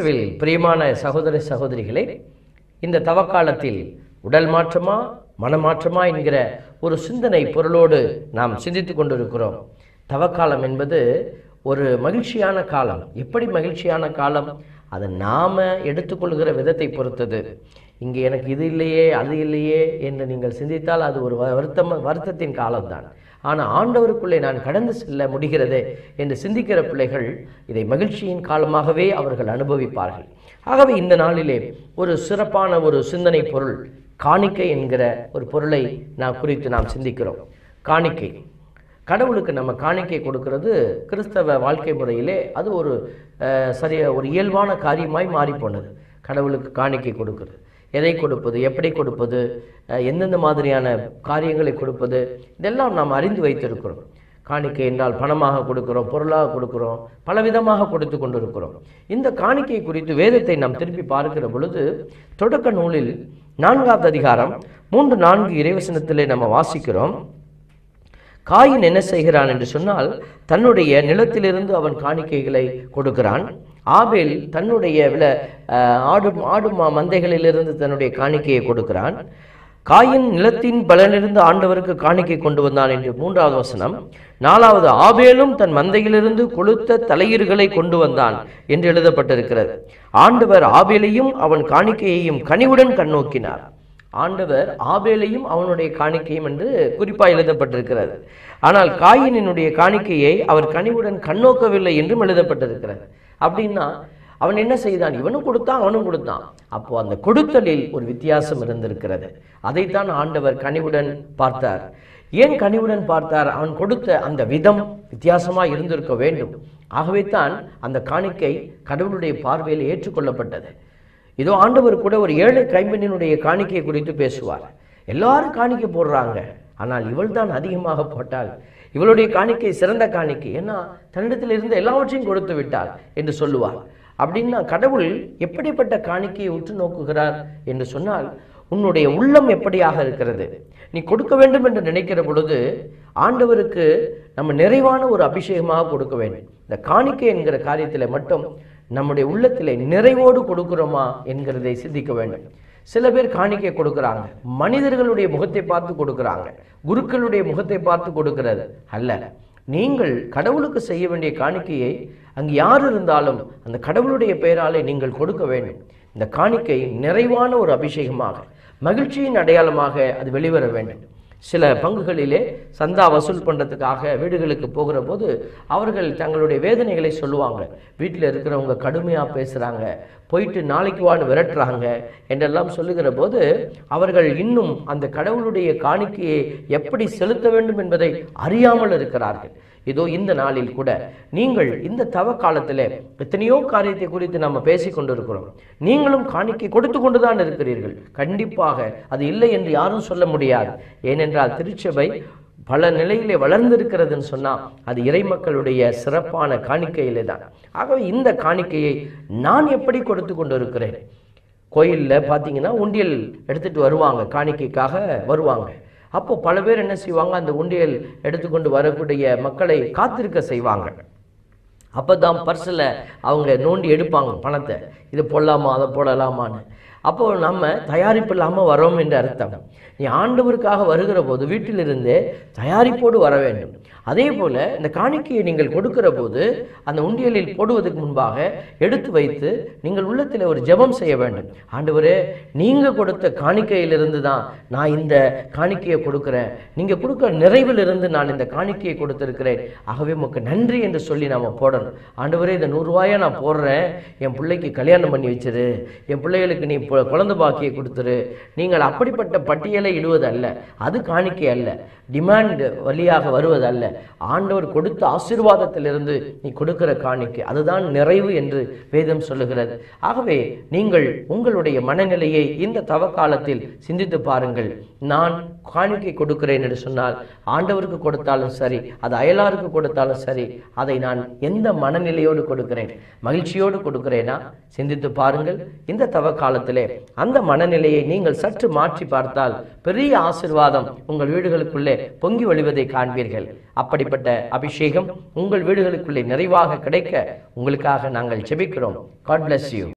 இயேசுவில் பிரியமான சகோதர சகோதரிகளே இந்த தவக்காலத்தில் உடல் மாற்றமா மனமாற்றமா என்கிற ஒரு சிந்தனை பொருளோடு நாம் சிந்தித்துக் கொண்டிருக்கிறோம் தவக்காலம் என்பது ஒரு மகிழ்ச்சியான காலம் எப்படி மகிழ்ச்சியான காலம் அதை நாம எடுத்துக்கொள்கிற விதத்தை பொறுத்தது இங்கே எனக்கு இது இல்லையே அது இல்லையே என்று நீங்கள் சிந்தித்தால் அது ஒரு வருத்தம் வருத்தத்தின் காலம்தான் ஆனால் ஆண்டவருக்குள்ளே நான் கடந்து செல்ல முடிகிறதே என்று சிந்திக்கிற பிள்ளைகள் இதை மகிழ்ச்சியின் காலமாகவே அவர்கள் அனுபவிப்பார்கள் ஆகவே இந்த நாளிலே ஒரு சிறப்பான ஒரு சிந்தனை பொருள் காணிக்கை என்கிற ஒரு பொருளை நாம் குறித்து நாம் சிந்திக்கிறோம் காணிக்கை கடவுளுக்கு நம்ம காணிக்கை கொடுக்கிறது கிறிஸ்தவ வாழ்க்கை முறையிலே அது ஒரு அஹ், சரியா ஒரு இயல்பான காரியமாய் மாறி போனது கடவுளுக்கு காணிக்கை கொடுக்கிறது எதை கொடுப்பது எப்படி கொடுப்பது அஹ், எந்தெந்த மாதிரியான காரியங்களை கொடுப்பது இதெல்லாம் நாம் அறிந்து வைத்திருக்கிறோம் காணிக்கை என்றால் பணமாக கொடுக்கிறோம் பொருளாக கொடுக்கிறோம் பலவிதமாக கொடுத்து கொண்டிருக்கிறோம் இந்த காணிக்கை குறித்து வேதத்தை நாம் திருப்பி பார்க்கிற பொழுது தொடக்க நூலில் நான்காவது அதிகாரம் மூன்று நான்கு இறைவசனத்திலே நம்ம வாசிக்கிறோம் காயின் என்ன செய்கிறான் என்று சொன்னால் தன்னுடைய நிலத்திலிருந்து அவன் காணிக்கைகளை கொடுக்கிறான் ஆபேல் தன்னுடைய வில அஹ், ஆடு ஆடு மா- மந்தைகளிலிருந்து தன்னுடைய காணிக்கையை கொடுக்கிறான் காயின் நிலத்தின் பலனிலிருந்து ஆண்டவருக்கு காணிக்கை கொண்டு வந்தான் என்று மூன்றாவது வசனம் நாலாவது ஆபேலும் தன் மந்தையிலிருந்து கொளுத்த தலையீறுகளை கொண்டு வந்தான் என்று எழுதப்பட்டிருக்கிறது ஆண்டவர் ஆபேலையும் அவன் காணிக்கையையும் கனிவுடன் கண்ணோக்கினார் ஆண்டவர் ஆபேலையும் அவனுடைய காணிக்கையும் என்று குறிப்பாக எழுதப்பட்டிருக்கிறது ஆனால் காயினினுடைய காணிக்கையை அவர் கனிவுடன் கண்ணோக்கவில்லை என்றும் எழுதப்பட்டிருக்கிறது அப்படின்னா அவன் என்ன செய்தான் இவனும் கொடுத்தான் அவனும் கொடுத்தான் அப்போ அந்த கொடுத்தலில் ஒரு வித்தியாசம் இருந்திருக்கிறது அதைத்தான் ஆண்டவர் கனிவுடன் பார்த்தார் ஏன் கனிவுடன் பார்த்தார் அவன் கொடுத்த அந்த விதம் வித்தியாசமாக இருந்திருக்க வேண்டும் ஆகவே தான் அந்த காணிக்கை கடவுளுடைய பார்வையில் ஏற்றுக்கொள்ளப்பட்டது இதோ ஆண்டவர் கூட ஒரு ஏழை கைம்பெண்ணினுடைய காணிக்கை குறித்து பேசுவார் எல்லாரும் காணிக்கை போடுறாங்க ஆனால் இவள் தான் அதிகமாக போட்டாள் இவளுடைய காணிக்கை சிறந்த காணிக்கை ஏன்னா தன்னிடத்தில் இருந்த எல்லாவற்றையும் கொடுத்து விட்டாள் என்று சொல்லுவார் அப்படின்னா கடவுள் எப்படிப்பட்ட காணிக்கையை உற்று நோக்குகிறார் என்று சொன்னால் உன்னுடைய உள்ளம் எப்படியாக இருக்கிறது நீ கொடுக்க வேண்டும் என்று நினைக்கிற பொழுது ஆண்டவருக்கு நம்ம நிறைவான ஒரு அபிஷேகமாக கொடுக்க வேண்டும் இந்த காணிக்கை என்கிற காரியத்தில் மட்டும் நம்முடைய உள்ளத்திலே நிறைவோடு கொடுக்கிறோமா என்கிறதை சிந்திக்க வேண்டும் சில பேர் காணிக்கை கொடுக்குறாங்க மனிதர்களுடைய முகத்தை பார்த்து கொடுக்குறாங்க குருக்களுடைய முகத்தை பார்த்து கொடுக்கிறது அல்ல நீங்கள் கடவுளுக்கு செய்ய வேண்டிய காணிக்கையை அங்கு யார் இருந்தாலும் அந்த கடவுளுடைய பெயராலே நீங்கள் கொடுக்க வேண்டும் இந்த காணிக்கை நிறைவான ஒரு அபிஷேகமாக மகிழ்ச்சியின் அடையாளமாக அது வெளிவர வேண்டும் சில பங்குகளிலே சந்தா வசூல் பண்ணுறதுக்காக வீடுகளுக்கு போகிற போது அவர்கள் தங்களுடைய வேதனைகளை சொல்லுவாங்க வீட்டில் இருக்கிறவங்க கடுமையாக பேசுகிறாங்க போயிட்டு நாளைக்கு வான்னு விரட்டுறாங்க என்றெல்லாம் சொல்லுகிற போது அவர்கள் இன்னும் அந்த கடவுளுடைய காணிக்கையை எப்படி செலுத்த வேண்டும் என்பதை அறியாமல் இருக்கிறார்கள் இதோ இந்த நாளில் கூட நீங்கள் இந்த தவ காலத்தில் எத்தனையோ காரியத்தை குறித்து நம்ம பேசி கொண்டிருக்கிறோம் நீங்களும் காணிக்கை கொடுத்து கொண்டுதான் இருக்கிறீர்கள் கண்டிப்பாக அது இல்லை என்று யாரும் சொல்ல முடியாது ஏனென்றால் திருச்சபை பல நிலையிலே வளர்ந்திருக்கிறதுன்னு சொன்னால் அது இறைமக்களுடைய சிறப்பான காணிக்கையிலே தான் ஆகவே இந்த காணிக்கையை நான் எப்படி கொடுத்து கொண்டு இருக்கிறேன் கோயிலில் பார்த்தீங்கன்னா உண்டியல் எடுத்துட்டு வருவாங்க காணிக்கைக்காக வருவாங்க அப்போ பல பேர் என்ன செய்வாங்க அந்த உண்டியல் எடுத்துக்கொண்டு வரக்கூடிய மக்களை காத்திருக்க செய்வாங்க அப்போ தான் பர்ஸில் அவங்க நோண்டி எடுப்பாங்க பணத்தை இது போடலாமா அதை போடலாமான்னு அப்போ நம்ம தயாரிப்பு இல்லாமல் வரோம் என்று அர்த்தம் நீ ஆண்டவருக்காக வருகிற போது வீட்டிலிருந்தே தயாரிப்போடு வர வேண்டும் அதே போல் இந்த காணிக்கையை நீங்கள் கொடுக்கிற போது அந்த உண்டியலில் போடுவதற்கு முன்பாக எடுத்து வைத்து நீங்கள் உள்ளத்தில் ஒரு ஜெபம் செய்ய வேண்டும் ஆண்டவரே நீங்கள் கொடுத்த காணிக்கையிலிருந்து தான் நான் இந்த காணிக்கையை கொடுக்குறேன் நீங்கள் கொடுக்குற நிறைவிலிருந்து நான் இந்த காணிக்கையை கொடுத்திருக்கிறேன் ஆகவே உமக்கு நன்றி என்று சொல்லி நாம போடணும் ஆண்டவரே இந்த நூறுரூவாயை நான் போடுறேன் என் பிள்ளைக்கு கல்யாணம் பண்ணி வச்சிரு என் பிள்ளைகளுக்கு நீ பொ- குழந்தை பாக்கியை கொடுத்துரு நீங்கள் அப்படிப்பட்ட பட்டியலை இடுவது அல்ல அது காணிக்கை அல்ல டிமாண்ட் வழியாக வருவது அல்ல ஆண்டவர் கொடுத்த ஆசீர்வாதத்திலிருந்து நீ கொடுக்கிற காணிக்கை அதுதான் நிறைவு என்று வேதம் சொல்லுகிறது ஆகவே நீங்கள் உங்களுடைய மனநிலையை இந்த தவ காலத்தில் சிந்தித்து பாருங்கள் நான் காணிக்கை கொடுக்கிறேன் என்று சொன்னால் ஆண்டவருக்கு கொடுத்தாலும் சரி அது அயலாருக்கு கொடுத்தாலும் சரி அதை நான் எந்த மனநிலையோடு கொடுக்கிறேன் மகிழ்ச்சியோடு கொடுக்கிறேனா சிந்தித்து பாருங்கள் இந்த தவ காலத்திலே அந்த மனநிலையை நீங்கள் சற்று மாற்றி பார்த்தால் பெரிய ஆசீர்வாதம் உங்கள் வீடுகளுக்குள்ளே பொங்கி வழிவதை காண்பீர்கள் அப்படிப்பட்ட அபிஷேகம் உங்கள் வீடுகளுக்குள்ளே நிறைவாக கிடைக்க உங்களுக்காக நாங்கள் ஜெபிக்கிறோம் காட் bless யூ